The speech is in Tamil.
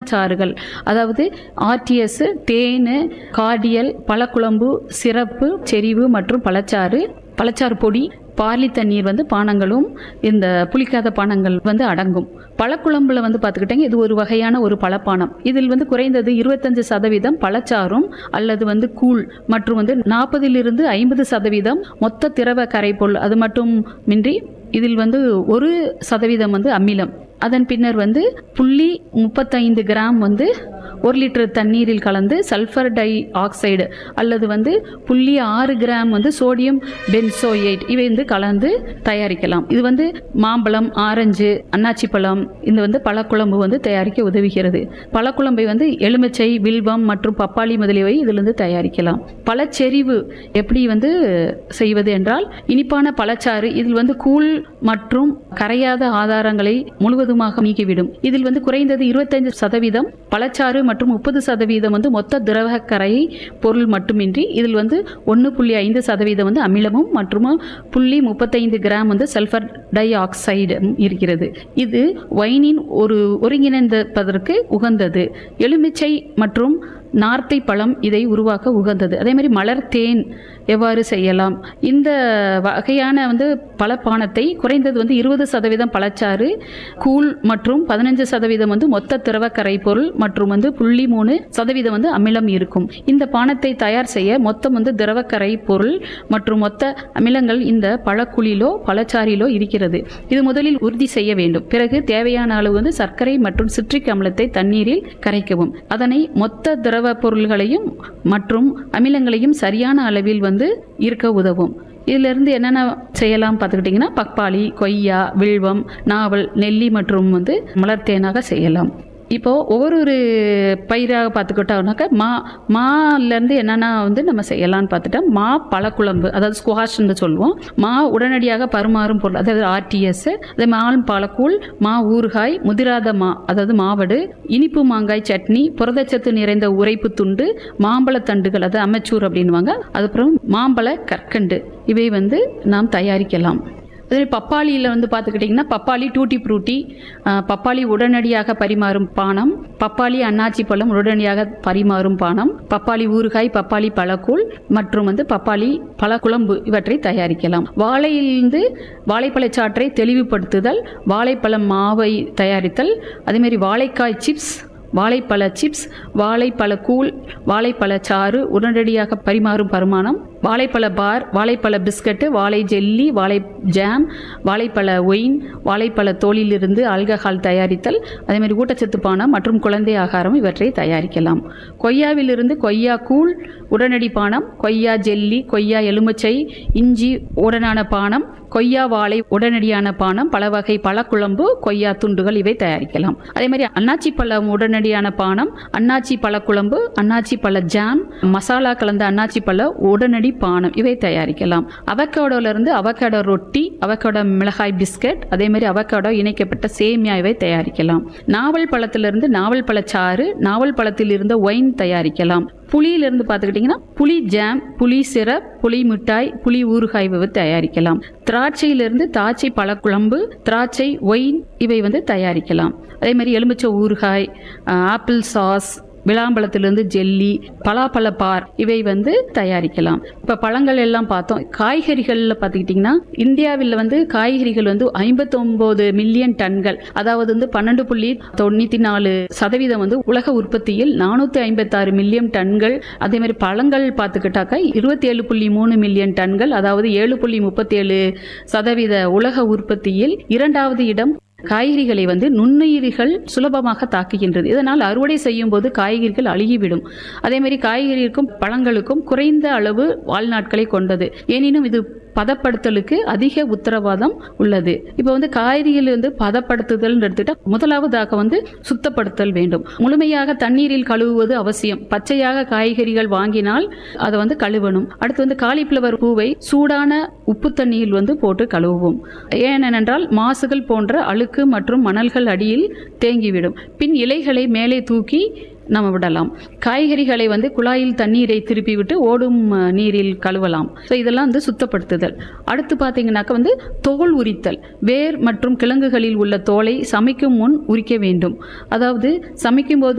பழச்சாறுகள் அதாவது ஆர்டிஎஸ் தேன் கார்டியல் பழக்குழம்பு சிறப்பு செறிவு மற்றும் பழச்சாறு பழச்சாறு பொடி பார்லி தண்ணீர் வந்து பானங்களும் இந்த புளிக்காத பானங்கள் வந்து அடங்கும் பழக்குழம்புல வந்து பார்த்துக்கிட்டீங்க இது ஒரு வகையான ஒரு பழப்பானம் இதில் வந்து குறைந்தது இருபத்தஞ்சு சதவீதம் பழச்சாறும் அல்லது வந்து கூழ் மற்றும் வந்து நாற்பதிலிருந்து ஐம்பது சதவீதம் மொத்த திரவ கரைப்பொருள் அது மட்டும் மின்றி இதில் வந்து ஒரு சதவீதம் வந்து அமிலம் அதன் பின்னர் வந்து புள்ளி முப்பத்தைந்து கிராம் வந்து ஒரு லிட்டர் தண்ணீரில் கலந்து சல்ஃபர் டை ஆக்சைடு அல்லது வந்து புள்ளி ஆறு கிராம் வந்து சோடியம் பென்சோயேட் இவை வந்து கலந்து தயாரிக்கலாம் இது வந்து மாம்பழம் ஆரஞ்சு அன்னாச்சி பழம் இந்த வந்து பழக்குழம்பு வந்து தயாரிக்க உதவுகிறது பழக்குழம்பை வந்து எலுமிச்சை வில்வம் மற்றும் பப்பாளி முதலியவை இதிலிருந்து தயாரிக்கலாம் பழச்செறிவு எப்படி வந்து செய்வது என்றால் இனிப்பான பழச்சாறு இதில் வந்து கூழ் மற்றும் கரையாத ஆதாரங்களை முழுவதுமாக நீக்கிவிடும் இதில் வந்து குறைந்தது இருபத்தைந்து சதவீதம் பழச்சாறு மற்றும் முப்பது சதவீதம் வந்து மொத்த திரவ கரை பொருள் மட்டுமின்றி இதில் வந்து ஒன்று புள்ளி ஐந்து சதவீதம் வந்து அமிலமும் மற்றும் புள்ளி முப்பத்தைந்து கிராம் வந்து சல்ஃபர் டை ஆக்சைடு இருக்கிறது இது வைனின் ஒரு ஒருங்கிணைந்ததற்கு உகந்தது எலுமிச்சை மற்றும் நார்த்தை பழம் இதை உருவாக்க உகந்தது அதே மாதிரி மலர் தேன் எவ்வாறு செய்யலாம் இந்த வகையான வந்து பழப்பானத்தை குறைந்தது வந்து இருபது சதவீதம் பழச்சாறு கூழ் மற்றும் பதினஞ்சு சதவீதம் வந்து மொத்த திரவ கரைப்பொருள் மற்றும் வந்து புள்ளி மூணு சதவீதம் வந்து அமிலம் இருக்கும் இந்த பானத்தை தயார் செய்ய மொத்தம் வந்து திரவ கரை பொருள் மற்றும் மொத்த அமிலங்கள் இந்த பழக்குழிலோ பழச்சாறிலோ இருக்கிறது இது முதலில் உறுதி செய்ய வேண்டும் பிறகு தேவையான அளவு வந்து சர்க்கரை மற்றும் சிட்ரிக் அமிலத்தை தண்ணீரில் கரைக்கவும் அதனை மொத்த திரவ பொருள்களையும் மற்றும் அமிலங்களையும் சரியான அளவில் வந்து இருக்க உதவும் இதிலிருந்து என்னென்ன செய்யலாம் பார்த்துக்கிட்டிங்கன்னா பப்பாளி கொய்யா வில்வம் நாவல் நெல்லி மற்றும் வந்து மலர்த்தேனாக செய்யலாம் இப்போது ஒவ்வொரு ஒரு பயிராக பார்த்துக்கிட்டோம்னாக்கா மா மாலேருந்து என்னென்ன வந்து நம்ம செய்யலாம்னு பார்த்துட்டா மா பழக்குழம்பு அதாவது ஸ்குவாஷ்ன்னு சொல்லுவோம் மா உடனடியாக பருமாறும் பொருள் அதாவது ஆர்டிஎஸ் அதே மாலும் பழக்கூழ் மா ஊறுகாய் முதிராத மா அதாவது மாவடு இனிப்பு மாங்காய் சட்னி புரதச்சத்து நிறைந்த உரைப்பு துண்டு மாம்பழ தண்டுகள் அதாவது அமைச்சூர் அப்படின்வாங்க அதுக்கப்புறம் மாம்பழ கற்கண்டு இவை வந்து நாம் தயாரிக்கலாம் அதே பப்பாளியில் வந்து பார்த்துக்கிட்டிங்கன்னா பப்பாளி டூட்டி ஃப்ரூட்டி பப்பாளி உடனடியாக பரிமாறும் பானம் பப்பாளி அன்னாச்சி பழம் உடனடியாக பரிமாறும் பானம் பப்பாளி ஊறுகாய் பப்பாளி பழக்கூழ் மற்றும் வந்து பப்பாளி பழக்குழம்பு இவற்றை தயாரிக்கலாம் வாழையிலிருந்து வாழைப்பழச்சாற்றை தெளிவுபடுத்துதல் வாழைப்பழம் மாவை தயாரித்தல் அதேமாதிரி வாழைக்காய் சிப்ஸ் வாழைப்பழ சிப்ஸ் வாழைப்பழ கூழ் வாழைப்பழ சாறு உடனடியாக பரிமாறும் பரிமாணம் வாழைப்பழ பார் வாழைப்பழ பிஸ்கட்டு வாழை ஜெல்லி வாழை ஜாம் வாழைப்பழ ஒயின் வாழைப்பழ தோலிலிருந்து ஆல்கஹால் தயாரித்தல் அதேமாதிரி ஊட்டச்சத்து பானம் மற்றும் குழந்தை ஆகாரம் இவற்றை தயாரிக்கலாம் கொய்யாவிலிருந்து கொய்யா கூழ் உடனடி பானம் கொய்யா ஜெல்லி கொய்யா எலுமிச்சை இஞ்சி உடனான பானம் கொய்யா வாழை உடனடியான பானம் பல வகை பழக்குழம்பு கொய்யா துண்டுகள் இவை தயாரிக்கலாம் அதே மாதிரி அன்னாச்சி பழம் உடனடியான பானம் அன்னாச்சி பழக்குழம்பு அன்னாச்சி பழ ஜாம் மசாலா கலந்த அன்னாச்சி பழ உடனடி பானம் இவை தயாரிக்கலாம் அவக்காடோல இருந்து அவக்காடோ ரொட்டி அவக்காடோ மிளகாய் பிஸ்கட் அதே மாதிரி அவக்காடோ இணைக்கப்பட்ட சேமியா இவை தயாரிக்கலாம் நாவல் பழத்திலிருந்து நாவல் பழச்சாறு நாவல் பழத்தில் இருந்த ஒயின் தயாரிக்கலாம் புளியிலிருந்து பார்த்துக்கிட்டிங்கன்னா புளி ஜாம் புளி சிரப் புளி மிட்டாய் புளி ஊறுகாய் இவை தயாரிக்கலாம் திராட்சையிலிருந்து திராட்சை பழக்குழம்பு திராட்சை ஒயின் இவை வந்து தயாரிக்கலாம் அதே மாதிரி எலுமிச்சை ஊறுகாய் ஆப்பிள் சாஸ் விளாம்பழத்திலிருந்து ஜெல்லி பலாப்பழ பார் இவை வந்து தயாரிக்கலாம் இப்போ பழங்கள் எல்லாம் பார்த்தோம் காய்கறிகளில் பார்த்துக்கிட்டிங்கன்னா இந்தியாவில் வந்து காய்கறிகள் வந்து ஐம்பத்தொம்போது மில்லியன் டன்கள் அதாவது வந்து பன்னெண்டு புள்ளி தொண்ணூற்றி நாலு சதவீதம் வந்து உலக உற்பத்தியில் நானூற்றி ஐம்பத்தாறு மில்லியன் டன்கள் அதே மாதிரி பழங்கள் பார்த்துக்கிட்டாக்கா இருபத்தி ஏழு புள்ளி மூணு மில்லியன் டன்கள் அதாவது ஏழு புள்ளி முப்பத்தேழு சதவீத உலக உற்பத்தியில் இரண்டாவது இடம் காய்கறிகளை வந்து நுண்ணுயிரிகள் சுலபமாக தாக்குகின்றது இதனால் அறுவடை செய்யும் போது காய்கறிகள் அழுகிவிடும் அதே மாதிரி காய்கறிக்கும் பழங்களுக்கும் குறைந்த அளவு வாழ்நாட்களை கொண்டது எனினும் இது பதப்படுத்தலுக்கு அதிக உத்தரவாதம் உள்ளது இப்போ வந்து காய்கறிகள் வந்து பதப்படுத்துதல் எடுத்துட்டா முதலாவதாக வந்து சுத்தப்படுத்தல் வேண்டும் முழுமையாக தண்ணீரில் கழுவுவது அவசியம் பச்சையாக காய்கறிகள் வாங்கினால் அதை வந்து கழுவணும் அடுத்து வந்து காலிஃப்ளவர் பூவை சூடான உப்பு தண்ணியில் வந்து போட்டு கழுவுவோம் ஏனென்றால் மாசுகள் போன்ற அழுக்கு மற்றும் மணல்கள் அடியில் தேங்கிவிடும் பின் இலைகளை மேலே தூக்கி நம்ம விடலாம் காய்கறிகளை வந்து குழாயில் தண்ணீரை திருப்பி விட்டு ஓடும் அஹ், நீரில் கழுவலாம் ஸோ இதெல்லாம் வந்து சுத்தப்படுத்துதல் அடுத்து பார்த்தீங்கன்னாக்க வந்து தோல் உரித்தல் வேர் மற்றும் கிழங்குகளில் உள்ள தோலை சமைக்கும் முன் உரிக்க வேண்டும் அதாவது சமைக்கும் போது